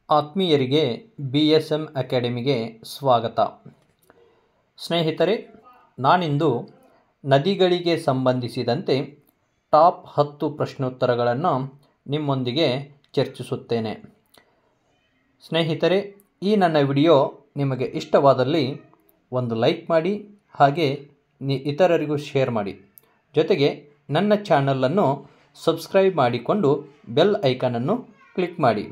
ಆತ್ಮೀಯರಿಗೆ B S M ಅಕಾಡೆಮಿಗೆ ಸ್ವಾಗತ ಸ್ನೇಹಿತರೆ ನಾನಿಂದು ನದಿಗಳಿಗೆ ಸಂಬಂಧಿಸಿದಂತೆ ಟಾಪ್ ಹತ್ತು ಪ್ರಶ್ನೋತ್ತರಗಳನ್ನು ನಿಮ್ಮೊಂದಿಗೆ ಚರ್ಚಿಸುತ್ತೇನೆ ಸ್ನೇಹಿತರೆ ಈ ನನ್ನ ವಿಡಿಯೋ ನಿಮಗೆ ಇಷ್ಟವಾದಲ್ಲಿ ಒಂದು ಲೈಕ್ ಮಾಡಿ ಹಾಗೆ ನಿ ಇತರರಿಗೂ ಶೇರ್ ಮಾಡಿ ಜೊತೆಗೆ ನನ್ನ ಚಾನಲನ್ನು ಸಬ್ಸ್ಕ್ರೈಬ್ ಮಾಡಿಕೊಂಡು ಬೆಲ್ ಐಕನನ್ನು ಕ್ಲಿಕ್ ಮಾಡಿ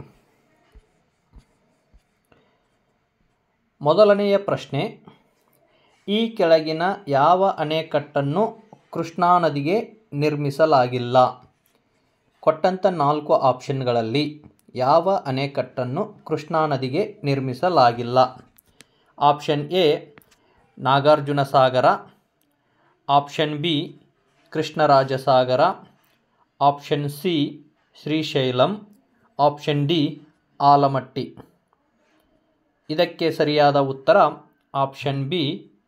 ಮೊದಲನೆಯ ಪ್ರಶ್ನೆ ಈ ಕೆಳಗಿನ ಯಾವ ಅಣೆಕಟ್ಟನ್ನು ಕೃಷ್ಣಾ ನದಿಗೆ ನಿರ್ಮಿಸಲಾಗಿಲ್ಲ ಕೊಟ್ಟಂಥ ನಾಲ್ಕು ಆಪ್ಷನ್ಗಳಲ್ಲಿ ಯಾವ ಅಣೆಕಟ್ಟನ್ನು ಕೃಷ್ಣಾ ನದಿಗೆ ನಿರ್ಮಿಸಲಾಗಿಲ್ಲ option A Nagarjuna Sagar option B Krishnarajasagara option C Srisailam option D Almatti ಇದಕ್ಕೆ ಸರಿಯಾದ ಉತ್ತರ ಆಪ್ಷನ್ ಬಿ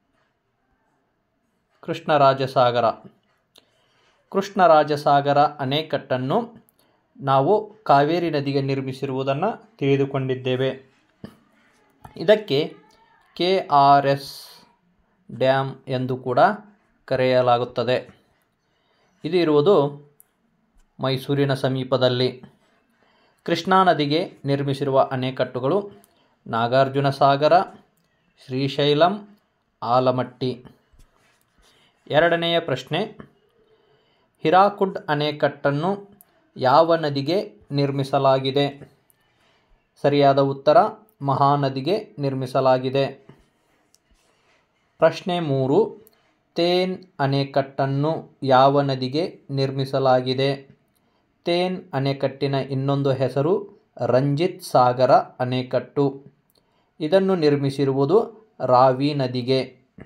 ಕೃಷ್ಣರಾಜಸಾಗರ ಕೃಷ್ಣರಾಜಸಾಗರ ಅಣೆಕಟ್ಟನ್ನು ನಾವು ಕಾವೇರಿ ನದಿಗೆ ನಿರ್ಮಿಸಿರುವುದನ್ನು ತಿಳಿದುಕೊಂಡಿದ್ದೇವೆ ಇದಕ್ಕೆ ಕೆ ಆರ್ ಎಸ್ ಡ್ಯಾಮ್ ಎಂದು ಕೂಡ ಕರೆಯಲಾಗುತ್ತದೆ ಇದು ಇರುವುದು ಮೈಸೂರಿನ ಸಮೀಪದಲ್ಲಿ ಕೃಷ್ಣಾ ನದಿಗೆ ನಿರ್ಮಿಸಿರುವ ಅಣೆಕಟ್ಟುಗಳು ನಾಗಾರ್ಜುನ ಸಾಗರ ಶ್ರೀಶೈಲಂ ಆಲಮಟ್ಟಿ ಎರಡನೆಯ ಪ್ರಶ್ನೆ ಹಿರಾಕುಡ್ ಅಣೆಕಟ್ಟನ್ನು ಯಾವ ನದಿಗೆ ನಿರ್ಮಿಸಲಾಗಿದೆ ಸರಿಯಾದ ಉತ್ತರ ಮಹಾನದಿಗೆ ನಿರ್ಮಿಸಲಾಗಿದೆ ಪ್ರಶ್ನೆ ಮೂರು ತೇನ್ ಅಣೆಕಟ್ಟನ್ನು ಯಾವ ನದಿಗೆ ನಿರ್ಮಿಸಲಾಗಿದೆ ತೇನ್ ಅಣೆಕಟ್ಟಿನ ಇನ್ನೊಂದು ಹೆಸರು ರಂಜಿತ್ ಸಾಗರ ಅಣೆಕಟ್ಟು ಇದನ್ನು ನಿರ್ಮಿಸಿರುವುದು ರಾವಿ ನದಿಗೆ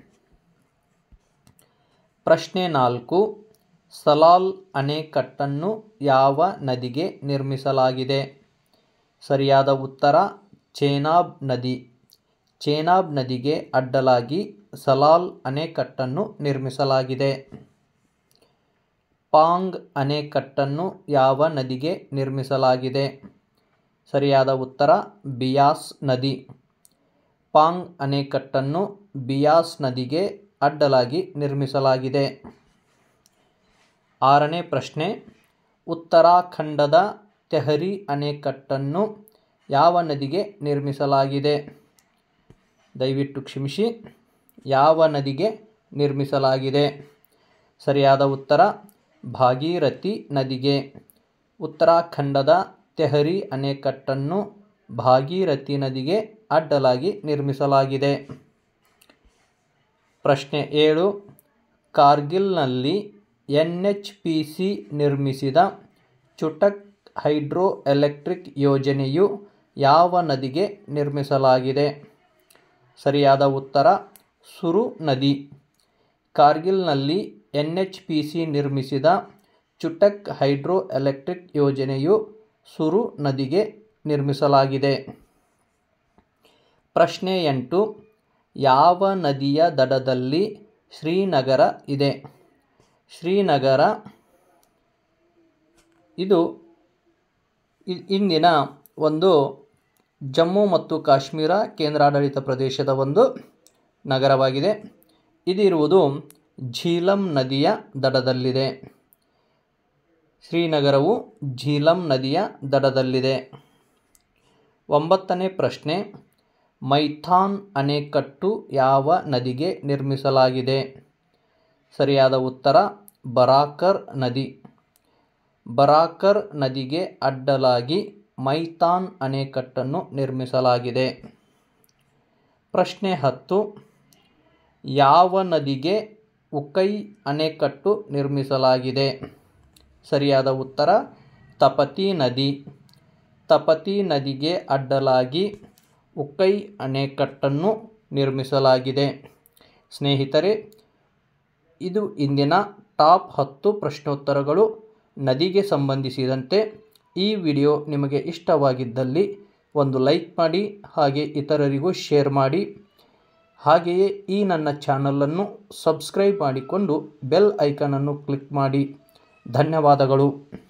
ಪ್ರಶ್ನೆ ನಾಲ್ಕು ಸಲಾಲ್ ಅಣೆಕಟ್ಟನ್ನು ಯಾವ ನದಿಗೆ ನಿರ್ಮಿಸಲಾಗಿದೆ ಸರಿಯಾದ ಉತ್ತರ ಚೇನಾಬ್ ನದಿ ಚೇನಾಬ್ ನದಿಗೆ ಅಡ್ಡಲಾಗಿ ಸಲಾಲ್ ಅಣೆಕಟ್ಟನ್ನು ನಿರ್ಮಿಸಲಾಗಿದೆ ಪಾಂಗ್ ಅಣೆಕಟ್ಟನ್ನು ಯಾವ ನದಿಗೆ ನಿರ್ಮಿಸಲಾಗಿದೆ ಸರಿಯಾದ ಉತ್ತರ ಬಿಯಾಸ್ ನದಿ ಪಾಂಗ್ ಅಣೆಕಟ್ಟನ್ನು ಬಿಯಾಸ್ ನದಿಗೆ ಅಡ್ಡಲಾಗಿ ನಿರ್ಮಿಸಲಾಗಿದೆ ಆರನೇ ಪ್ರಶ್ನೆ ಉತ್ತರಾಖಂಡದ ತೆಹರಿ ಅಣೆಕಟ್ಟನ್ನು ಯಾವ ನದಿಗೆ ನಿರ್ಮಿಸಲಾಗಿದೆ ದಯವಿಟ್ಟು ಕ್ಷಮಿಸಿ ಯಾವ ನದಿಗೆ ನಿರ್ಮಿಸಲಾಗಿದೆ ಸರಿಯಾದ ಉತ್ತರ ಭಾಗೀರಥಿ ನದಿಗೆ ಉತ್ತರಾಖಂಡದ ತೆಹರಿ ಅಣೆಕಟ್ಟನ್ನು ಭಾಗೀರಥಿ ನದಿಗೆ ಅಡ್ಡಲಾಗಿ ನಿರ್ಮಿಸಲಾಗಿದೆ ಪ್ರಶ್ನೆ ಏಳು ಕಾರ್ಗಿಲ್ನಲ್ಲಿ ಎನ್ ಎಚ್ ಪಿ ಸಿ ನಿರ್ಮಿಸಿದ ಚುಟಕ್ ಹೈಡ್ರೋ ಎಲೆಕ್ಟ್ರಿಕ್ ಯೋಜನೆಯು ಯಾವ ನದಿಗೆ ನಿರ್ಮಿಸಲಾಗಿದೆ ಸರಿಯಾದ ಉತ್ತರ ಸುರು ನದಿ ಕಾರ್ಗಿಲ್ನಲ್ಲಿ ಎನ್ ಎಚ್ ಪಿ ಸಿ ನಿರ್ಮಿಸಿದ ಚುಟಕ್ ಹೈಡ್ರೋ ಎಲೆಕ್ಟ್ರಿಕ್ ಯೋಜನೆಯು ಸುರು ನದಿಗೆ ನಿರ್ಮಿಸಲಾಗಿದೆ ಪ್ರಶ್ನೆ ಎಂಟು ಯಾವ ನದಿಯ ದಡದಲ್ಲಿ ಶ್ರೀನಗರ ಇದೆ ಶ್ರೀನಗರ ಇದು ಇಂದಿನ ಒಂದು ಜಮ್ಮು ಮತ್ತು ಕಾಶ್ಮೀರ ಕೇಂದ್ರಾಡಳಿತ ಪ್ರದೇಶದ ಒಂದು ನಗರವಾಗಿದೆ ಇದಿರುವುದು ಝೀಲಂ ನದಿಯ ದಡದಲ್ಲಿದೆ ಶ್ರೀನಗರವು ಝೀಲಂ ನದಿಯ ದಡದಲ್ಲಿದೆ ಒಂಬತ್ತನೇ ಪ್ರಶ್ನೆ ಮೈಥಾನ್ ಅಣೆಕಟ್ಟು ಯಾವ ನದಿಗೆ ನಿರ್ಮಿಸಲಾಗಿದೆ ಸರಿಯಾದ ಉತ್ತರ ಬರಾಕರ್ ನದಿ ಬರಾಕರ್ ನದಿಗೆ ಅಡ್ಡಲಾಗಿ ಮೈಥಾನ್ ಅಣೆಕಟ್ಟನ್ನು ನಿರ್ಮಿಸಲಾಗಿದೆ ಪ್ರಶ್ನೆ ಹತ್ತು ಯಾವ ನದಿಗೆ ಉಕೈ ಅಣೆಕಟ್ಟು ನಿರ್ಮಿಸಲಾಗಿದೆ ಸರಿಯಾದ ಉತ್ತರ ತಪತಿ ನದಿ ತಪತಿ ನದಿಗೆ ಅಡ್ಡಲಾಗಿ ಉಕೈ ಅಣೆಕಟ್ಟನ್ನು ನಿರ್ಮಿಸಲಾಗಿದೆ ಸ್ನೇಹಿತರೆ ಇದು ಇಂದಿನ ಟಾಪ್ ಹತ್ತು ಪ್ರಶ್ನೋತ್ತರಗಳು ನದಿಗೆ ಸಂಬಂಧಿಸಿದಂತೆ ಈ ವಿಡಿಯೋ ನಿಮಗೆ ಇಷ್ಟವಾಗಿದ್ದಲ್ಲಿ ಒಂದು ಲೈಕ್ ಮಾಡಿ ಹಾಗೆ ಇತರರಿಗೂ ಶೇರ್ ಮಾಡಿ ಹಾಗೆಯೇ ಈ ನನ್ನ ಚಾನಲನ್ನು ಸಬ್ಸ್ಕ್ರೈಬ್ ಮಾಡಿಕೊಂಡು ಬೆಲ್ ಐಕನನ್ನು ಕ್ಲಿಕ್ ಮಾಡಿ ಧನ್ಯವಾದಗಳು